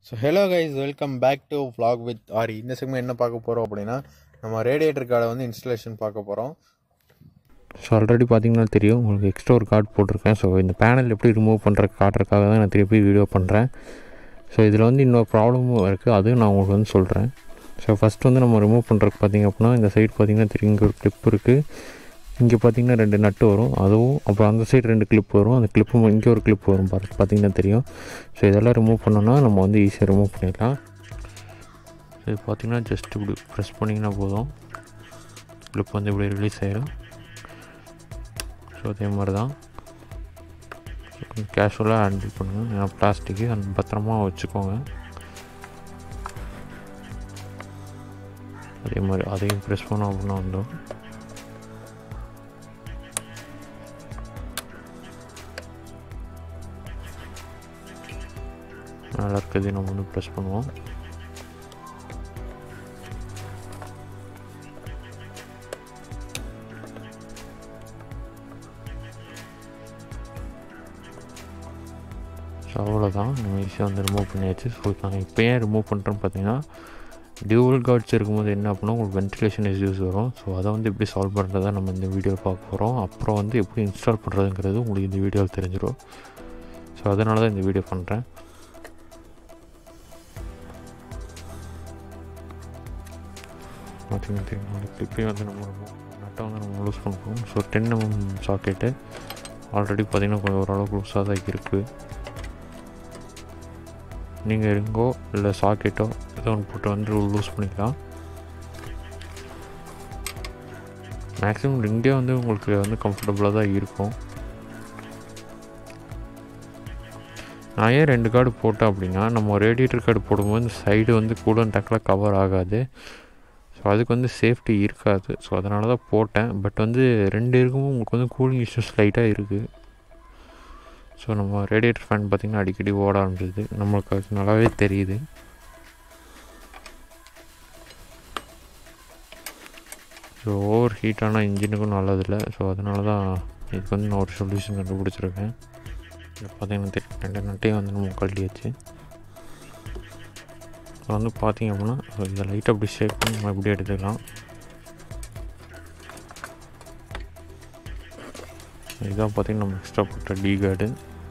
so hello guys welcome back to vlog with Aari இந்த segment என்ன பார்க்க போகிறோம் அப்படின்னா நம்ம ரேடியேட்டர் கார்டை வந்து இன்ஸ்டலேஷன் பார்க்க போகிறோம் ஸோ ஆல்ரெடி பார்த்தீங்கன்னா தெரியும் உங்களுக்கு எக்ஸ்ட்ரா ஒரு கார்டு போட்டிருக்கேன் ஸோ இந்த பேனல் எப்படி ரிமூவ் பண்ணுற காட்டுறதுக்காக தான் நான் திருப்பி வீடியோ பண்ணுறேன் ஸோ இதில் வந்து இன்னொரு ப்ராப்ளமும் இருக்குது அதுவும் நான் உங்களுக்கு வந்து சொல்கிறேன் ஸோ ஃபஸ்ட் வந்து நம்ம ரிமூவ் பண்ணுறதுக்கு பார்த்தீங்க அப்படின்னா இந்த சைடு பார்த்தீங்கன்னா தெரியும் இங்கே ஒரு கிளிப் இருக்குது இங்கே பார்த்தீங்கன்னா ரெண்டு நட்டு வரும் அதுவும் அப்புறம் அந்த சைடு ரெண்டு கிளிப் வரும் அந்த கிளிப்பு இங்கே ஒரு கிளிப் வரும் பாரு பார்த்தீங்கன்னா தெரியும் ஸோ இதெல்லாம் ரிமூவ் பண்ணோன்னா நம்ம வந்து ஈஸியாக ரிமூவ் பண்ணிடலாம் இது பார்த்தீங்கன்னா ஜஸ்ட் இப்படி ப்ரெஸ் பண்ணிங்கன்னா போதும் கிளிப் வந்து இப்படி ரிலீஸ் ஆயிடும் ஸோ அதே மாதிரி தான் கொஞ்சம் கேஷுவலாக ஹேண்டில் பண்ணுங்கள் ஏன்னா பிளாஸ்டிக்கு அந்த பத்திரமா வச்சுக்கோங்க அதே மாதிரி அதையும் ப்ரெஸ் பண்ணோம் அப்படின்னா வந்துடும் நல்லா இருக்குது நம்ம வந்து ப்ரெஸ் பண்ணுவோம் ஸோ அவ்வளோதான் நம்ம ஈஸியாக வந்து ரிமூவ் பண்ணியாச்சு ஸோ நான் இப்போ ஏன் ரிமூவ் பண்ணுறேன்னு பார்த்தீங்கன்னா டியூவல் கார்ட்ஸ் இருக்கும்போது என்ன அப்படின்னா உங்களுக்கு வென்டிலேஷன் இஷ்யூஸ் வரும் ஸோ அதை வந்து எப்படி சால்வ் பண்ணுறதா நம்ம இந்த வீடியோ பார்க்க போகிறோம் அப்புறம் வந்து எப்படி இன்ஸ்டால் பண்ணுறதுங்கிறது உங்களுக்கு இந்த வீடியோவில் தெரிஞ்சிடும் ஸோ அதனால தான் இந்த வீடியோ பண்ணுறேன் பார்த்தீங்கன்னா தெரியும் உங்களுக்கு இப்பயும் வந்து நம்ம நட்டை வந்து நம்ம லூஸ் பண்ணுவோம் so ten MM socket already பார்த்தீங்கன்னா கொஞ்சம் ஓரளவுக்கு லூஸாக தான் இருக்குது நீங்கள் ரிங்கோ இல்லை சாக்கெட்டோ ஏதோ ஒன்று போட்டு வந்து லூஸ் பண்ணிக்கலாம் மேக்ஸிமம் ரிங்கே வந்து உங்களுக்கு வந்து கம்ஃபர்டபுளாக தான் இருக்கும் நான் ஏன் ரெண்டு கார்டு போட்டேன் அப்படின்னா நம்ம ரேடியேட்டர் கார்டு போடும்போது சைடு வந்து கூலன் டக்கில் கவர் ஆகாது ஸோ அதுக்கு வந்து சேஃப்டி இருக்காது ஸோ அதனால தான் போட்டேன் பட் வந்து ரெண்டு இருக்கும் உங்களுக்கு வந்து கூலிங் இஷ்யூஸ் லைட்டாக இருக்குது ஸோ நம்ம ரேடியேட்டர் ஃபேன் பார்த்திங்கன்னா அடிக்கடி ஓட ஆரம்பிச்சிது நம்மளுக்கு அது நல்லாவே தெரியுது ஸோ ஓவர் ஹீட்டான இன்ஜினுக்கும் நல்லதில்லை ஸோ அதனால தான் இதுக்கு வந்து நான் ஒரு சொல்யூஷன் கண்டுபிடிச்சிருக்கேன் இதை பார்த்தீங்கன்னா தெரியும் ரெண்டு நட்டையும் வந்து நம்ம கழட்டியாச்சு ஸோ வந்து பார்த்தீங்க அப்படின்னா ஸோ இதை லைட்டாக அப்படி ஷேக் பண்ணி நம்ம இப்படி எடுத்துக்கலாம் இதுதான் பார்த்தீங்கன்னா நம்ம எக்ஸ்ட்ரா போட்ட டி கார்டு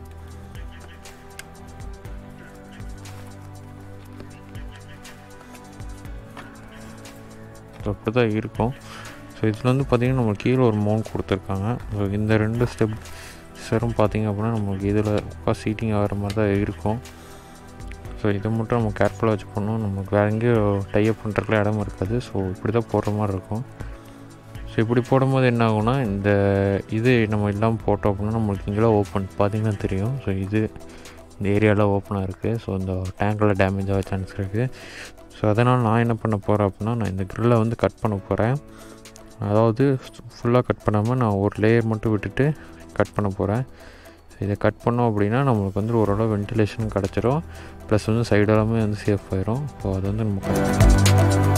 ஸோ அப்படி தான் இருக்கும் ஸோ இதில் வந்து பார்த்திங்கன்னா நம்ம கீழே ஒரு மவுண்ட் கொடுத்துருக்காங்க ஸோ இந்த ரெண்டு ஸ்டெப் சரும் பார்த்திங்க அப்படின்னா நமக்கு இதில் உட்கா சீட்டிங் ஆகிற மாதிரி தான் இருக்கும் ஸோ இதை மட்டும் நம்ம கேர்ஃபுல்லாக வச்சு பண்ணோம் நமக்கு வேறு எங்கேயும் டைப் பண்ணுறதுக்குலாம் இடம் இருக்காது ஸோ இப்படி தான் போடுற மாதிரி இருக்கும் ஸோ இப்படி போடும்போது என்ன ஆகும்னா இந்த இது நம்ம இல்லாமல் போட்டோம் அப்படின்னா நம்மளுக்கு இங்கெல்லாம் ஓப்பன் பார்த்திங்கன்னா தெரியும் ஸோ இது இந்த ஏரியாவில் ஓப்பனாக இருக்குது ஸோ இந்த டேங்கில் டேமேஜ் ஆக சான்ஸ் இருக்குது ஸோ அதனால் நான் என்ன பண்ண போகிறேன் அப்படின்னா நான் இந்த க்ரில்லை வந்து கட் பண்ண போகிறேன் அதாவது ஃபுல்லாக கட் பண்ணாமல் நான் ஒரு லேயர் மட்டும் விட்டுட்டு கட் பண்ண போகிறேன் இதை கட் பண்ணோம் அப்படின்னா நம்மளுக்கு வந்து ஓரளவு வென்டிலேஷன் கிடச்சிரும் ப்ளஸ் வந்து சைடு எல்லாமே வந்து சேஃப் ஆயிரும் ஸோ அது வந்து நம்ம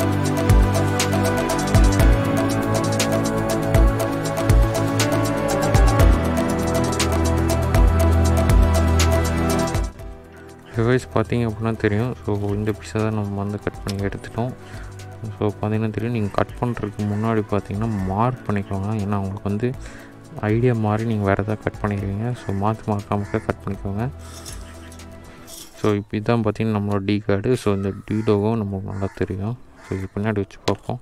டிவைஸ் பார்த்தீங்க அப்படின்னா தெரியும் ஸோ இந்த பீஸை தான் நம்ம வந்து கட் பண்ணி எடுத்துட்டோம் ஸோ பார்த்தீங்கன்னா தெரியும் நீங்கள் கட் பண்ணுறதுக்கு முன்னாடி பார்த்தீங்கன்னா மார்க் பண்ணிக்கோங்க ஏன்னா உங்களுக்கு வந்து ஐடியா மாதிரி நீங்கள் வேறு எதாவது கட் பண்ணிடுவீங்க ஸோ மாற்றி மார்க்காம கட் பண்ணிக்கோங்க ஸோ இப்போ இதான் பார்த்தீங்கன்னா நம்மளோட டி கார்டு ஸோ இந்த டி லோகோ நமக்கு நல்லா தெரியும் ஸோ இது பின்னாடி வச்சு பார்ப்போம்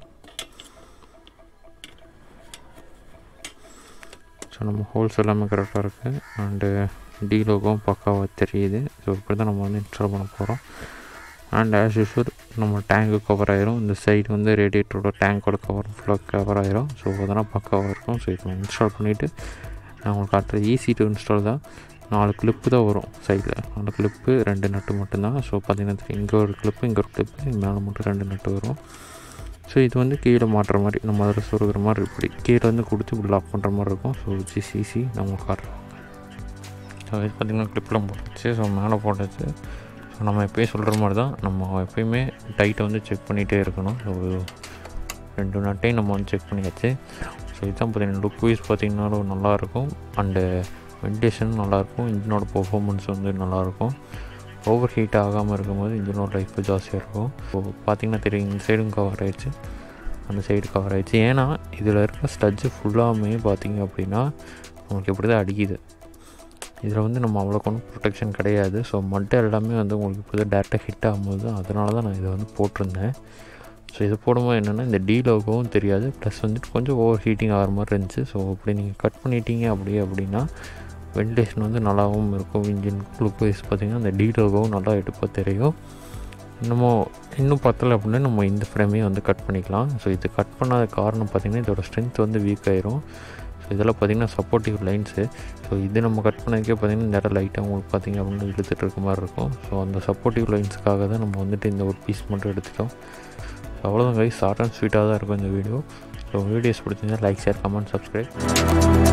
ஸோ நம்ம ஹோல்ஸ் எல்லாமே கரெக்டாக இருக்குது அண்டு டி லோகவும் பக்காவாக தெரியுது ஸோ இப்படி தான் நம்ம வந்து இன்ஸ்டால் பண்ண போகிறோம் அண்ட் ஆஸ் யூஸ்வல் நம்ம டேங்க்கு கவர் ஆயிரும் இந்த சைடு வந்து ரேடியேட்டரோட டேங்கோட கவர் ஃபுல்லாக கவர் ஆயிரும் ஸோ அதெல்லாம் பக்காவாக இருக்கும் ஸோ இப்போ இன்ஸ்டால் பண்ணிவிட்டு நான் உங்களுக்கு காட்டுறது ஈஸி டு இன்ஸ்டால் தான் நாலு கிளிப்பு தான் வரும் சைடில் நாலு கிளிப்பு ரெண்டு நட்டு மட்டும்தான் ஸோ பார்த்தீங்கன்னா இங்கே ஒரு கிளிப்பு இங்கே ஒரு கிளிப்பு மேலே மட்டும் ரெண்டு நட்டு வரும் ஸோ இது வந்து கீழே மாட்டுற மாதிரி நம்ம அதில் சொருகிற மாதிரி இப்படி கீழே வந்து கொடுத்து இப்படி லாக் பண்ணுற மாதிரி இருக்கும் ஸோ ஜிஸ் ஈஸி நம்ம காட்டுறோம் ஸோ இது பார்த்திங்கன்னா கிளிப்லாம் போட்டுச்சு ஸோ மேலே போட்டுச்சு ஸோ நம்ம எப்போயும் சொல்கிற மாதிரி தான் நம்ம எப்பயுமே டைட்டை வந்து செக் பண்ணிகிட்டே இருக்கணும் ஸோ ரெண்டு நட்டையும் நம்ம வந்து செக் பண்ணியாச்சு ஸோ இதுதான் பார்த்தீங்கன்னா லுக் வைஸ் பார்த்திங்கனாலும் நல்லாயிருக்கும் அண்டு வென்டிலேஷன் நல்லாயிருக்கும் இன்ஜினோட பர்ஃபார்மன்ஸ் வந்து நல்லாயிருக்கும் ஓவர் ஹீட் ஆகாமல் இருக்கும்போது இன்ஜினோட லைஃப் ஜாஸ்தியாக இருக்கும் ஸோ பார்த்தீங்கன்னா தெரியும் இந்த சைடும் கவர் ஆயிடுச்சு அந்த சைடு கவர் ஆயிடுச்சு ஏன்னா இதில் இருக்கிற ஸ்டட்ஜு ஃபுல்லாமே பார்த்தீங்க அப்படின்னா உங்களுக்கு இப்படி தான் அடிக்குது இதில் வந்து நம்ம அவ்வளோக்கு ஒன்றும் ப்ரொடெக்ஷன் கிடையாது ஸோ மட்டை எல்லாமே வந்து உங்களுக்கு இப்போ தான் டேரெக்டாக ஹிட் ஆகும்போது அதனால தான் நான் இதை வந்து போட்டிருந்தேன் ஸோ இது போடும்போது என்னென்னா இந்த டி லோகோவும் தெரியாது ப்ளஸ் வந்துட்டு கொஞ்சம் ஓவர் ஹீட்டிங் ஆகிற மாதிரி இருந்துச்சு ஸோ அப்படி நீங்கள் கட் பண்ணிட்டீங்க அப்படியே அப்படின்னா வென்டிலேஷன் வந்து நல்லாவும் இருக்கும் இன்ஜின் லுக் வைஸ் பார்த்திங்கன்னா அந்த டி லோகோவும் நல்லா எடுப்பாக தெரியும் நம்ம இன்னும் பத்தலை அப்படின்னா நம்ம இந்த ஃப்ரேமையும் வந்து கட் பண்ணிக்கலாம் ஸோ இது கட் பண்ணாத காரணம் பார்த்திங்கன்னா இதோட ஸ்ட்ரென்த் வந்து வீக் ஆயிரும் ஸோ இதெல்லாம் பார்த்திங்கன்னா சப்போர்ட்டிவ் லைன்ஸு ஸோ இது நம்ம கட் பண்ணதுக்கே பார்த்திங்கன்னா இந்த இடம் லைட்டாக உங்களுக்கு பார்த்திங்க அப்படின்னு இழுத்துட்டு இருக்க மாதிரி இருக்கும் ஸோ அந்த சப்போர்ட்டிவ் லைன்ஸுக்காக தான் நம்ம வந்துட்டு இந்த ஒரு பீஸ் மட்டும் எடுத்துட்டோம் ஸோ அவ்வளோதான் கைஸ் ஷார்ட் அண்ட் ஸ்வீட்டாக தான் இருக்கும் இந்த வீடியோ ஸோ வீடியோஸ் பிடிச்சிருந்தா லைக் ஷேர் கமெண்ட் சப்ஸ்கிரைப்